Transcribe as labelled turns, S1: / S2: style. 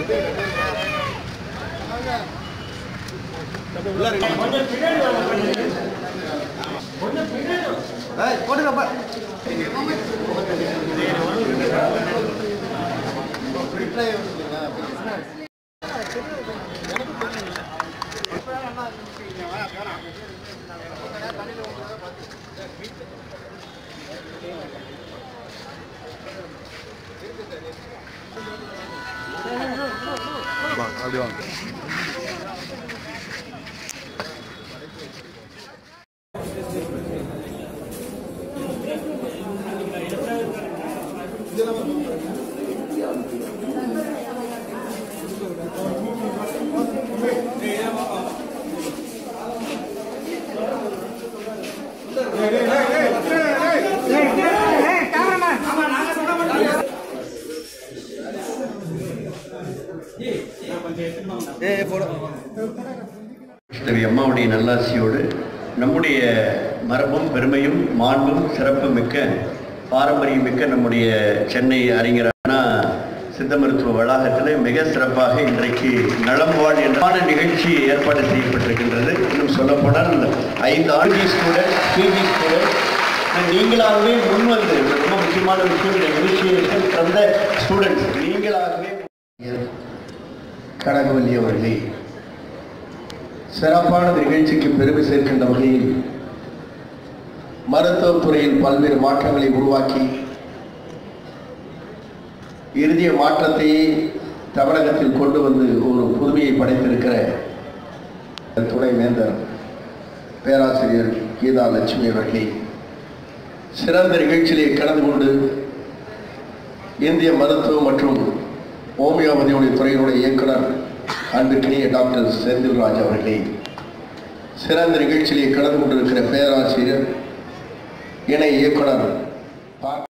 S1: வாங்க அப்படி வாங்க
S2: கிருஷ்ணவி அம்மாவுடைய நல்லாசியோடு நம்முடைய மரபும் பெருமையும் மாண்பும் சிறப்பு மிக்க பாரம்பரியம் மிக்க நம்முடைய சென்னை அறிஞர் அண்ணா சித்த மருத்துவ வளாகத்தில் மிக சிறப்பாக இன்றைக்கு நலம்வாழ் என்றான நிகழ்ச்சி ஏற்பாடு செய்யப்பட்டிருக்கின்றது இன்னும் சொல்லப்போனால் ஐந்து ஆர்ஜி ஸ்டூடெண்ட் பிஜி ஸ்டூடெண்ட் நீங்களாகவே முன்வந்து ரொம்ப முக்கியமான விஷயம் இந்த இனிஷியேஷன் ஃப்ரம் த ஸ்டூடெண்ட்ஸ் நீங்களாகவே கனகவல்லி அவர்களே சிறப்பான நிகழ்ச்சிக்கு பெருமை சேர்க்கின்ற வகையில் மருத்துவத் துறையில் பல்வேறு மாற்றங்களை உருவாக்கி இறுதிய மாற்றத்தையே தமிழகத்தில் கொண்டு வந்து ஒரு புதுமையை படைத்திருக்கிற துணை வேந்தர் பேராசிரியர் கீதா லட்சுமி அவர்களே சிறந்த நிகழ்ச்சியிலே கலந்து கொண்டு இந்திய மருத்துவம் மற்றும் ஹோமியோபதியுடைய துறையினுடைய இயக்குனர் அன்புக்கினிய டாக்டர் செந்தில்ராஜ் அவர்களே சிறந்த நிகழ்ச்சியிலே கலந்து கொண்டிருக்கிற பேராசிரியர் இணை இயக்குனர் பா